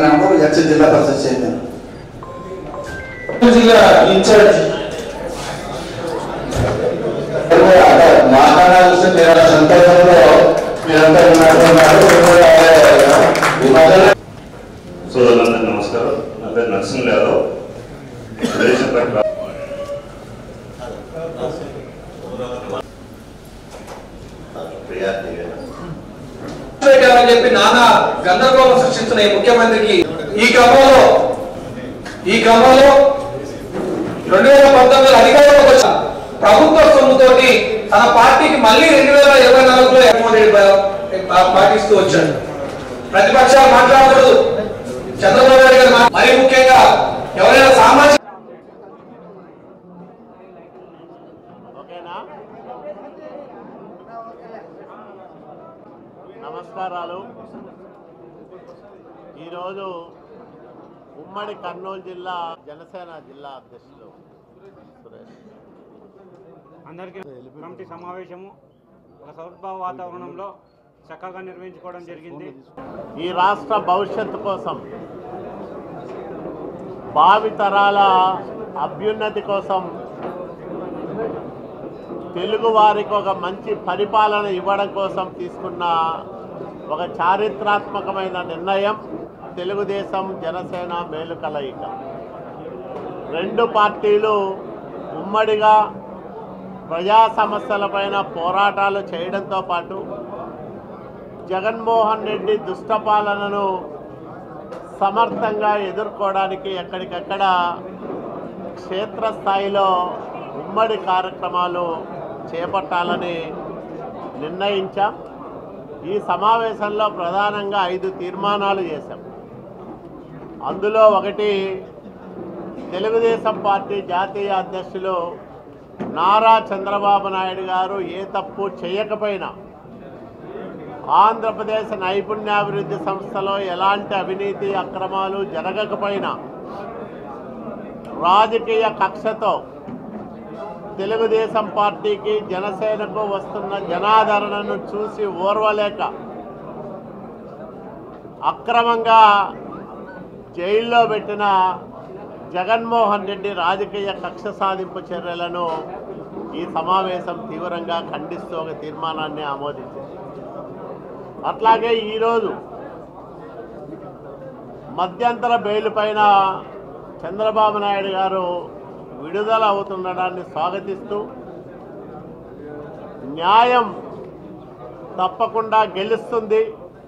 నాకు ఎక్స్ జిల్లా పరిషత్ చైర్మన్ జిల్లా ఇన్ఛార్జ్ మాట్లాడాల్సిన నేను సందర్భంలో మీరంతా ఉన్నట్టున్నారు ఈ మధ్యలో సోదరులందరికీ నమస్కారం నా పేరు నరసింహ యాదవ్ రేషన్ కార్డు అని చెప్పి నానా గందరగోళం సృష్టిస్తున్న ఈ ముఖ్యమంత్రికి ఈ క్రమంలో ఈ క్రమంలో రెండు వేల పంతొమ్మిది అధికారంలోకి వచ్చిన ప్రభుత్వ సొమ్ముతోటి తన పార్టీకి మళ్ళీ రెండు వేల ఇరవై నాలుగులో జగన్మోహన్ రెడ్డి పా- పాటిస్తూ వచ్చాడు ప్రతిపక్షాలు మాట్లాడకూడదు చంద్రబాబు నాయుడు గారు మా- మరీ ముఖ్యంగా ఎవరైనా సామాజిక ఓకేనా నమస్కారాలు ఈరోజు ఉమ్మడి కర్నూలు జిల్లా జనసేన జిల్లా అధ్యక్షులు సురేష్ అందరికీ కమిటీ సమావేశము ఒక సౌద్భావ వాతావరణంలో చక్కగా నిర్వహించుకోవడం జరిగింది ఈ రాష్ట్ర భవిష్యత్తు కోసం భావితరాల అభ్యున్నతి కోసం తెలుగు వారికి ఒక మంచి పరిపాలన ఇవ్వడం కోసం తీసుకున్న ఒక చారిత్రాత్మకమైన నిర్ణయం తెలుగుదేశం జనసేన మేలు కలయిక రెండు పార్టీలు ఉమ్మడిగా ప్రజా సమస్యలపైన పోరాటాలు చేయడంతో పాటు జగన్మోహన్ రెడ్డి దుష్టపాలనను సమర్థంగా ఎదుర్కోవడానికి ఎక్కడికక్కడ క్షేత్రస్థాయిలో ఉమ్మడి కార్యక్రమాలు చేపట్టాలని నిర్ణయించాం ఈ సమావేశంలో ప్రధానంగా ఐదు తీర్మానాలు చేశాం అందులో ఒకటి తెలుగుదేశం పార్టీ జాతీయ అధ్యక్షులు నారా చంద్రబాబు నాయుడు గారు ఏ తప్పు చేయకపోయినా ఆంధ్రప్రదేశ్ నైపుణ్యాభివృద్ధి సంస్థలో ఎలాంటి అవినీతి అక్రమాలు జరగకపోయినా రాజకీయ కక్షతో తెలుగుదేశం పార్టీకి జనసేనకు వస్తున్న జనాదరణను చూసి ఓర్వలేక అక్రమంగా జైల్లో పెట్టిన జగన్మోహన్ రెడ్డి రాజకీయ కక్ష సాధింపు చర్యలను ఈ సమావేశం తీవ్రంగా ఖండిస్తూ ఒక తీర్మానాన్ని ఆమోదించింది అట్లాగే ఈరోజు మధ్యంతర బెయిల్ పైన చంద్రబాబు నాయుడు గారు విడుదల అవుతుండడాన్ని స్వాగతిస్తూ న్యాయం తప్పకుండా గెలుస్తుంది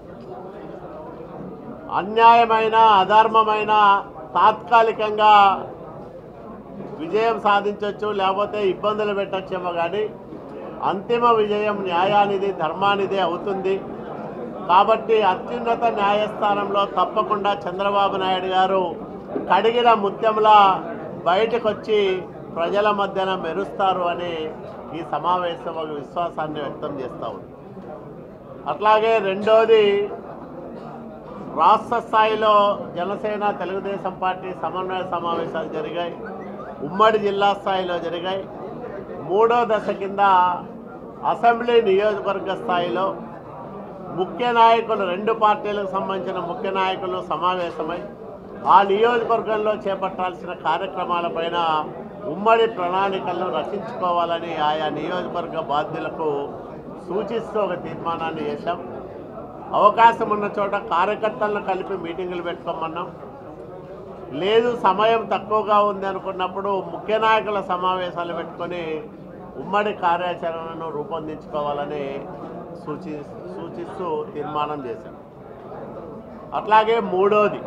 అన్యాయమైన అధర్మమైన తాత్కాలికంగా విజయం సాధించవచ్చు లేకపోతే ఇబ్బందులు పెట్టచ్చేమో కానీ అంతిమ విజయం న్యాయానిది ధర్మానిది అవుతుంది కాబట్టి అత్యున్నత న్యాయస్థానంలో తప్పకుండా చంద్రబాబు నాయుడు గారు కడిగిన ముత్యంలా బయటకు వచ్చి ప్రజల మధ్యన మెరుస్తారు అని ఈ సమావేశం ఒక విశ్వాసాన్ని వ్యక్తం చేస్తూ ఉంది అట్లాగే రెండోది రాష్ట్ర స్థాయిలో జనసేన తెలుగుదేశం పార్టీ సమన్వయ సమావేశాలు జరిగాయి ఉమ్మడి జిల్లా స్థాయిలో జరిగాయి మూడో దశ కింద అసెంబ్లీ నియోజకవర్గ స్థాయిలో ముఖ్య నాయకులు రెండు పార్టీలకు సంబంధించిన ముఖ్య నాయకులు సమావేశమై ఆ నియోజకవర్గంలో చేపట్టాల్సిన కార్యక్రమాలపైన ఉమ్మడి ప్రణాళికలను రచించుకోవాలని ఆయా నియోజకవర్గ బాధ్యులకు సూచిస్తూ ఒక తీర్మానాన్ని చేశాం అవకాశం ఉన్న చోట కార్యకర్తలను కలిపి మీటింగులు పెట్టుకోమన్నాం లేదు సమయం తక్కువగా ఉంది అనుకున్నప్పుడు ముఖ్య నాయకుల సమావేశాలు పెట్టుకొని ఉమ్మడి కార్యాచరణను రూపొందించుకోవాలని సూచి సూచిస్తూ తీర్మానం చేశాం అట్లాగే మూడోది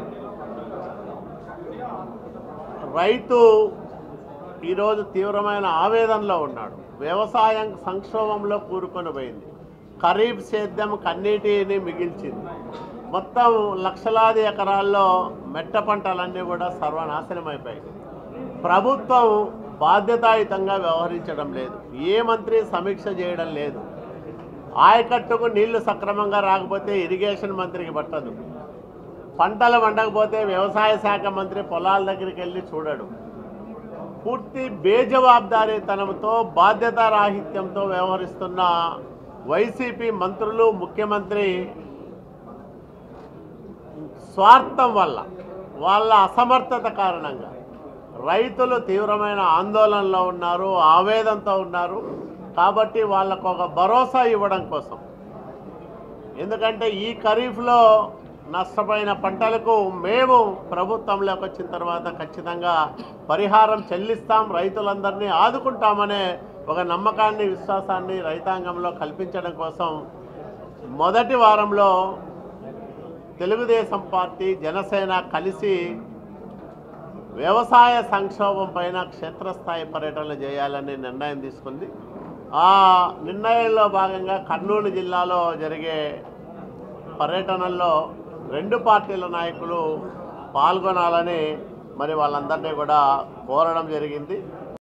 రైతు ఈరోజు తీవ్రమైన ఆవేదనలో ఉన్నాడు వ్యవసాయం సంక్షోభంలో కూరుకొని పోయింది ఖరీఫ్ సేద్యం కన్నీటిని మిగిల్చింది మొత్తం లక్షలాది ఎకరాల్లో మెట్ట పంటలన్నీ కూడా సర్వనాశనమైపోయాయి ప్రభుత్వం బాధ్యతాయుతంగా వ్యవహరించడం లేదు ఏ మంత్రి సమీక్ష చేయడం లేదు ఆయకట్టుకు నీళ్లు సక్రమంగా రాకపోతే ఇరిగేషన్ మంత్రికి పట్టదు పంటలు వండకపోతే వ్యవసాయ శాఖ మంత్రి పొలాల దగ్గరికి వెళ్ళి చూడడు పూర్తి బేజవాబ్దారీతనంతో బాధ్యతారాహిత్యంతో వ్యవహరిస్తున్న వైసీపీ మంత్రులు ముఖ్యమంత్రి స్వార్థం వల్ల వాళ్ళ అసమర్థత కారణంగా రైతులు తీవ్రమైన ఆందోళనలో ఉన్నారు ఆవేదంతో ఉన్నారు కాబట్టి వాళ్ళకు ఒక భరోసా ఇవ్వడం కోసం ఎందుకంటే ఈ ఖరీఫ్లో నష్టపోయిన పంటలకు మేము ప్రభుత్వంలోకి వచ్చిన తర్వాత ఖచ్చితంగా పరిహారం చెల్లిస్తాం రైతులందరినీ ఆదుకుంటామనే ఒక నమ్మకాన్ని విశ్వాసాన్ని రైతాంగంలో కల్పించడం కోసం మొదటి వారంలో తెలుగుదేశం పార్టీ జనసేన కలిసి వ్యవసాయ సంక్షోభం పైన క్షేత్రస్థాయి పర్యటనలు చేయాలని నిర్ణయం తీసుకుంది ఆ నిర్ణయంలో భాగంగా కర్నూలు జిల్లాలో జరిగే పర్యటనల్లో రెండు పార్టీల నాయకులు పాల్గొనాలని మరి వాళ్ళందరినీ కూడా కోరడం జరిగింది